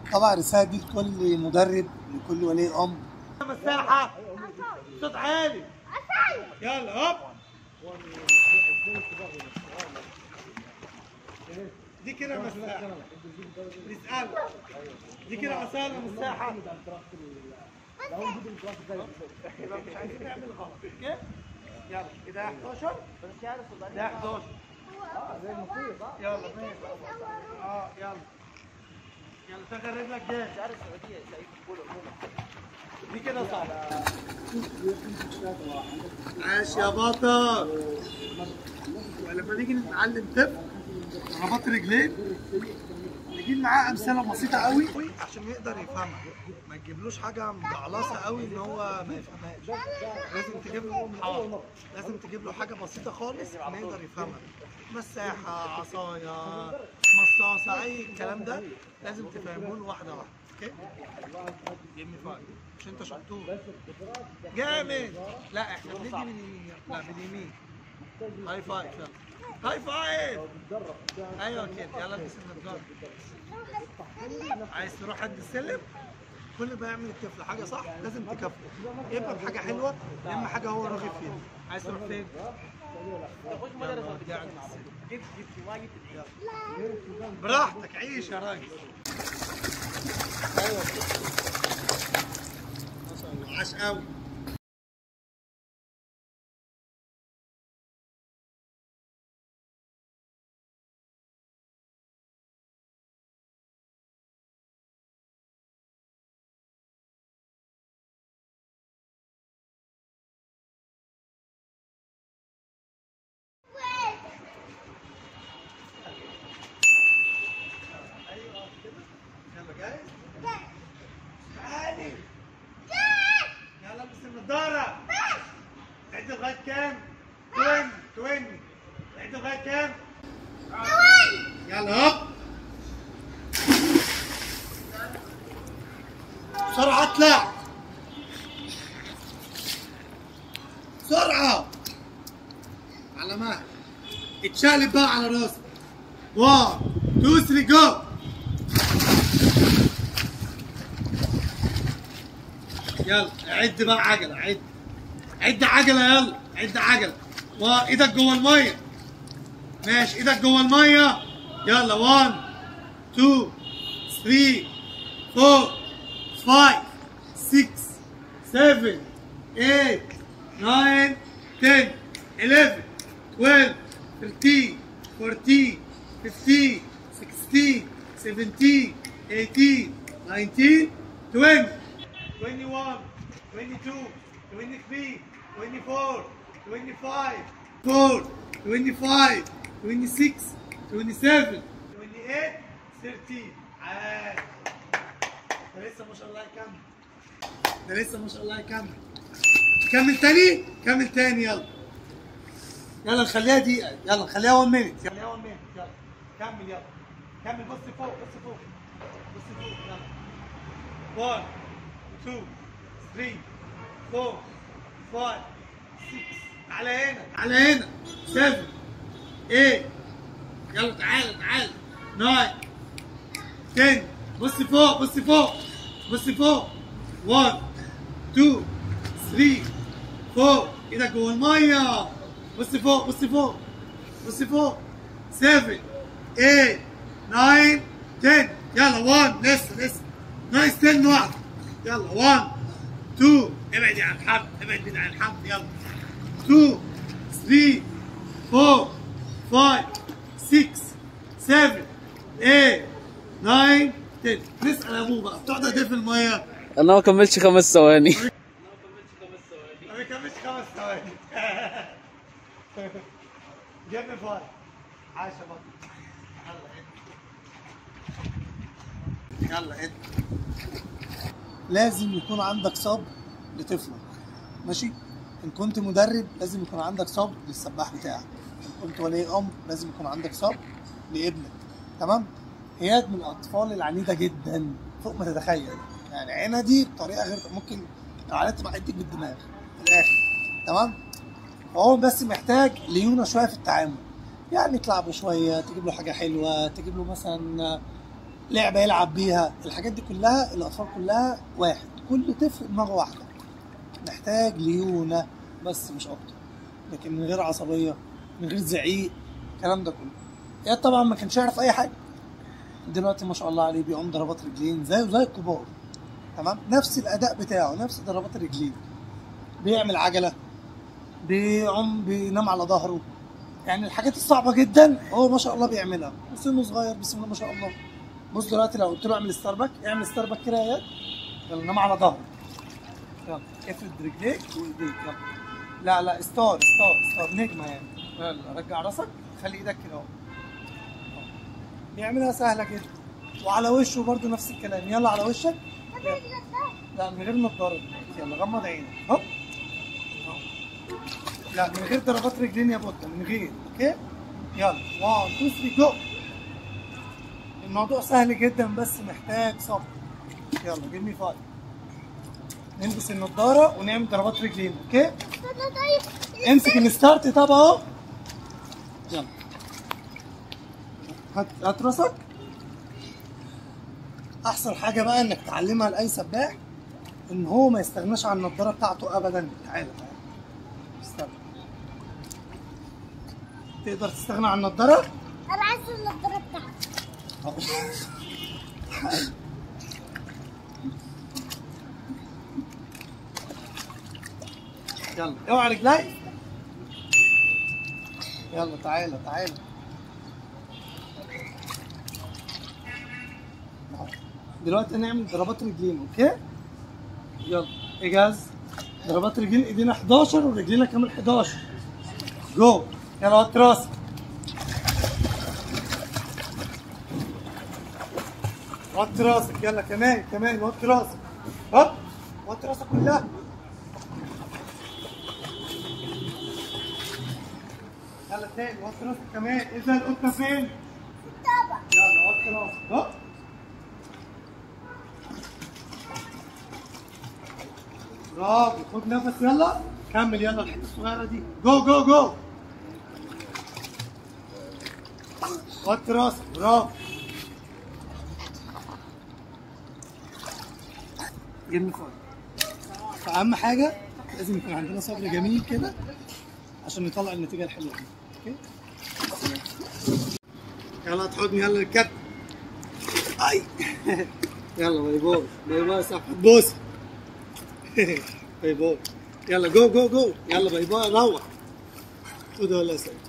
طبعا الرساله دي لكل مدرب لكل ولي امر مساحة صوت عالي يلا هوب دي كده مساحة نسأل دي كده عصاية مساحة يبقى مش عايزين نعمل غلط اوكي يلا كده 11 ده 11 يلا ماشي اه يلا يلا شغل رجلك جاهز دي كده صح عاش يا بطل ولما نيجي نتعلم طفل رباط رجلين نجيب معاه امثله بسيطه قوي عشان يقدر يفهمها ما تجيبلوش حاجه مجعلصه قوي ان هو ما يفهمهاش لازم تجيب له حاضر. لازم تجيب له حاجه بسيطه خالص انه يقدر يفهمها مساحه عصايه مصاصه اي الكلام ده لازم تفهمه له واحده واحده اوكي جيمي فايف مش انت شطور جامد لا احنا بنيجي من اليمين لا من اليمين هاي فايف يلا هاي فايف ايوه كده يلا البس النضاره عايز تروح قد السلم كل ما يعمل الطفل حاجه صح لازم تكافئه يا اما بحاجه حلوه يا اما حاجه هو راغب فيها عايز تروح فين؟ يلا ودي عند السلم. يلا. براحتك عيش يا راجل ما شاء الله عاش قوي يلا جاهز؟ تعالي يلا البس النضارة عد لغاية كام؟ 20 20 عد لغاية كام؟ يلا هوب بسرعة اطلع بسرعة على مهلك اتشقلب بقى على راسك 1 2 3 جو يلا عد بقى عجلة عد عد عجلة يلا عد عجلة وايدك جوه المية ماشي ايدك جوه المية يلا 1 2 3 4 5 6 7 8 9 10 11 12 13 14 15 16 17 18 19 20 21, 22, 23, 24, 25, 4, 25, 26, 27, 28, 30 عاش ده لسه ما شاء الله يكمل ده لسه ما شاء الله يكمل كمل تاني كمل تاني يلا يلا نخليها دقيقة يلا نخليها 1 مينت يلا خليها 1 مينت يلا كمل يلا كمل بص فوق بص فوق بص فوق يلا 1 2 3 4 5 6 على هنا على هنا 7 8 يلا تعالى تعالى 9 10 بص فوق بص فوق بص فوق 1 2 3 4 ايدك جوه الميه بص فوق بص فوق بص فوق 7 8 9 10 يلا 1 لسه لسه نايس 10 واحده يلا 1 2 ابعد عن الحبل ابعد عن الحبل يلا 2 3 4 5 6 7 8 9 10 نسال ابوه بقى بتقعد قد ايه في الميه؟ انا ما كملتش خمس ثواني ما بيكملش خمس ثواني جيب لي فار عاش يا بطل يلا عد يلا عد لازم يكون عندك صبر لطفلك ماشي ان كنت مدرب لازم يكون عندك صبر للسباح بتاعك ان كنت ولي امر لازم يكون عندك صبر لابنك تمام اياد من الاطفال العنيده جدا فوق ما تتخيل يعني عينها دي بطريقه غير ممكن لو عينها تبقى عدك بالدماغ في الاخر تمام فهو بس محتاج ليونه شويه في التعامل يعني تلعبه شويه تجيب له حاجه حلوه تجيب له مثلا لعبه يلعب بيها الحاجات دي كلها الاطفال كلها واحد كل طفل دماغه واحده محتاج ليونه بس مش اكتر لكن من غير عصبيه من غير زعيق الكلام ده كله اياد طبعا ما كانش يعرف اي حاجه دلوقتي ما شاء الله عليه بيقوم ضربات رجلين زيه زي الكبار تمام نفس الاداء بتاعه نفس ضربات الرجلين بيعمل عجله بيعوم بينام على ظهره يعني الحاجات الصعبه جدا هو ما شاء الله بيعملها وسنه صغير بسم الله ما شاء الله بص دلوقتي لو قلت له اعمل ستاربك اعمل ستاربك كده يا اياد يلا نام على ظهرك يلا افرد رجليك وايديك يلا لا لا ستار ستار ستار نجمه يعني يلا رجع راسك خلي ايدك كده اهو بيعملها سهله جدا وعلى وشه برضو نفس الكلام يلا على وشك يلا. لا من غير نضاره دلوقتي. يلا غمض عينك هوب أهو. لا من غير ضربات رجلين يا بطه من غير اوكي يلا 1 2 3 جو الموضوع سهل جدا بس محتاج صبر يلا جيب مي فايف نلبس النضاره ونعمل ضربات رجلين اوكي امسك الستارت طب اهو يلا هات هات راسك احسن حاجه بقى انك تعلمها لاي سباح ان هو ما يستغناش عن النضاره بتاعته ابدا تعالى تعالى استنى تقدر تستغنى عن النضاره انا عايز النضاره بتاعتي يلا اوعى رجلي يلا تعالى تعالى دلوقتي هنعمل ضربات رجلين اوكي يلا اجهز ضربات رجلين ايدينا 11 ورجلينا كمان 11 جو يلا وطي راسك وطي راسك يلا كمان كمان وطي راسك هوب وطي راسك كلها يلا تاني وطي راسك كمان اذا القطه فين؟ طبعا يلا وطي راسك هوب برافو خد نفس يلا كمل يلا الحته الصغيره دي جو جو جو وطي راسك برافو جيب فوق فأهم حاجة لازم يكون عندنا صبر جميل كده عشان نطلع النتيجة الحلوة دي اوكي يلا تحضني يلا الكابتن اي يلا باي باي باي باي صح بوس باي باي يلا جو جو جو يلا باي باي روح خد ولا سلام